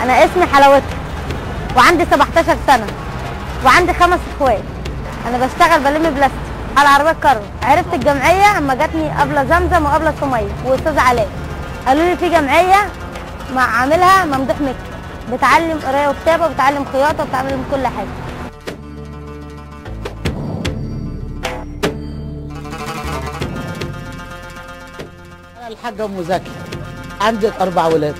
انا اسمي حلاوتها وعندي 17 سنه وعندي خمس اخوات انا بشتغل بلم بلاستيك على عربيه كارو عرفت الجمعيه اما جاتني قبل زمزم وقبل سميه واستاذ علاء قالوا لي في جمعيه مع عاملها ممدوح مكي بتعلم قرايه وكتابه وبتعلم خياطه وبتعلم كل حاجه أنا الحاجة أم زكي عندي أربع ولاد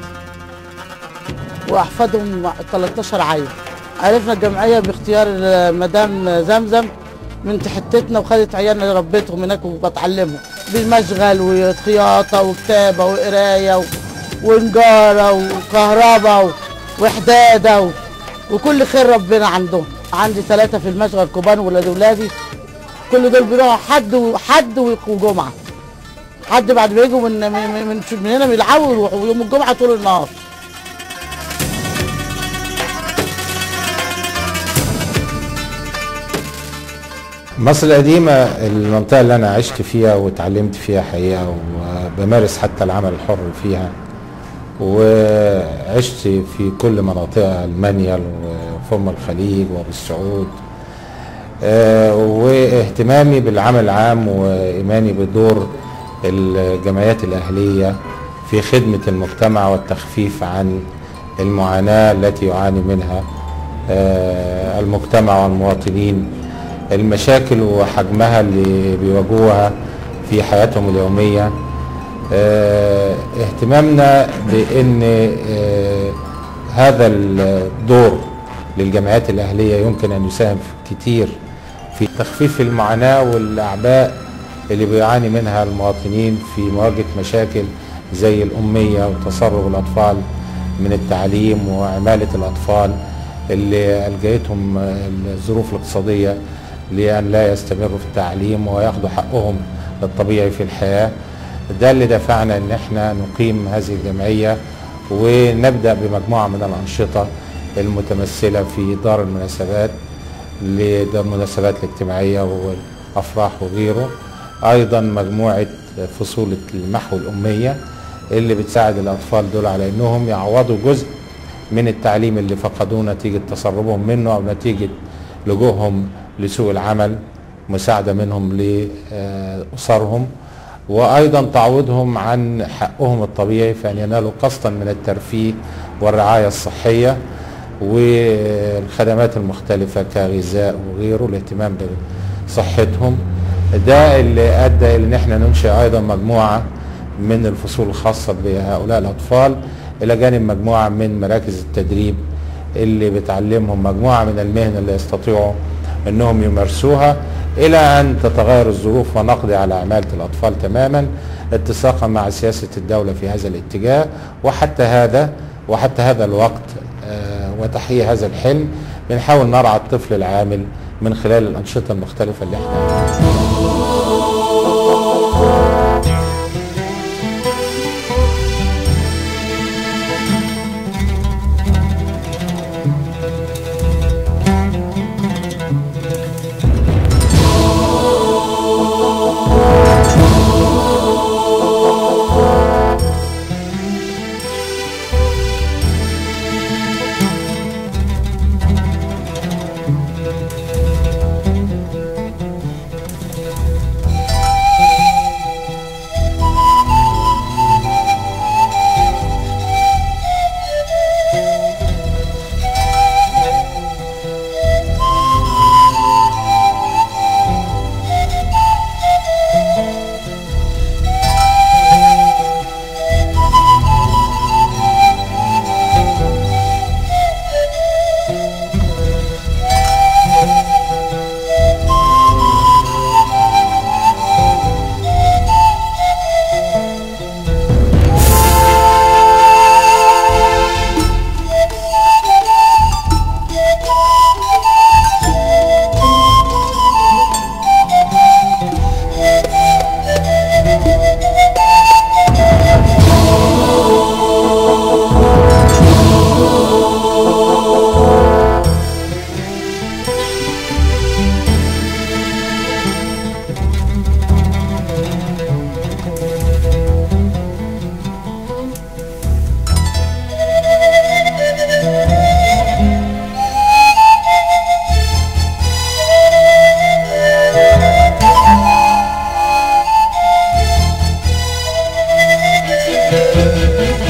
وأحفادهم 13 عيل عرفنا الجمعية باختيار مدام زمزم من حتتنا وخدت عيالنا ربيتهم هناك وبتعلمهم بالمشغل وخياطة وكتابة وقراية و- ونجارة وكهرباء و- وحدادة و- وكل خير ربنا عندهم عندي ثلاثة في المشغل كوبان ولاد ولادي كل دول بيروحوا حد وحد وجمعة حد بعد ما يجوا من من من, من هنا بيلعبوا ويروحوا يوم الجمعه طول النهار مصر القديمة المنطقة اللي أنا عشت فيها وتعلمت فيها حقيقة وبمارس حتى العمل الحر فيها وعشت في كل مناطقها المنيل وفم الخليج وبالسعود آه، واهتمامي بالعمل العام وإيماني بدور الجمعيات الأهلية في خدمة المجتمع والتخفيف عن المعاناة التي يعاني منها آه، المجتمع والمواطنين المشاكل وحجمها اللي بيواجهوها في حياتهم اليومية آه، اهتمامنا بأن آه، هذا الدور للجمعيات الأهلية يمكن أن يساهم في كتير في تخفيف المعاناة والأعباء اللي بيعاني منها المواطنين في مواجهة مشاكل زي الأمية وتسرب الأطفال من التعليم وعمالة الأطفال اللي ألجأتهم الظروف الاقتصادية لأن لا يستمروا في التعليم وياخدوا حقهم الطبيعي في الحياة ده اللي دفعنا ان احنا نقيم هذه الجمعية ونبدأ بمجموعة من الأنشطة المتمثلة في دار المناسبات لدار المناسبات الاجتماعية والأفراح وغيره أيضا مجموعة فصول المحو الأمية اللي بتساعد الأطفال دول على أنهم يعوضوا جزء من التعليم اللي فقدوه نتيجة تسربهم منه أو نتيجة لجوءهم لسوق العمل مساعدة منهم لأسرهم وأيضا تعويضهم عن حقهم الطبيعي في أن ينالوا قسطا من الترفيه والرعاية الصحية والخدمات المختلفة كغذاء وغيره الاهتمام بصحتهم ده اللي أدى إلى أن احنا ننشئ أيضا مجموعة من الفصول الخاصة بهؤلاء الأطفال إلى جانب مجموعة من مراكز التدريب اللي بتعلمهم مجموعة من المهن اللي يستطيعوا أنهم يمارسوها إلى أن تتغير الظروف ونقضي على عمالة الأطفال تماما اتساقا مع سياسة الدولة في هذا الاتجاه وحتى هذا وحتى هذا الوقت آه، وتحقيق هذا الحلم بنحاول نرعى الطفل العامل من خلال الأنشطة المختلفة اللي احنا العالمين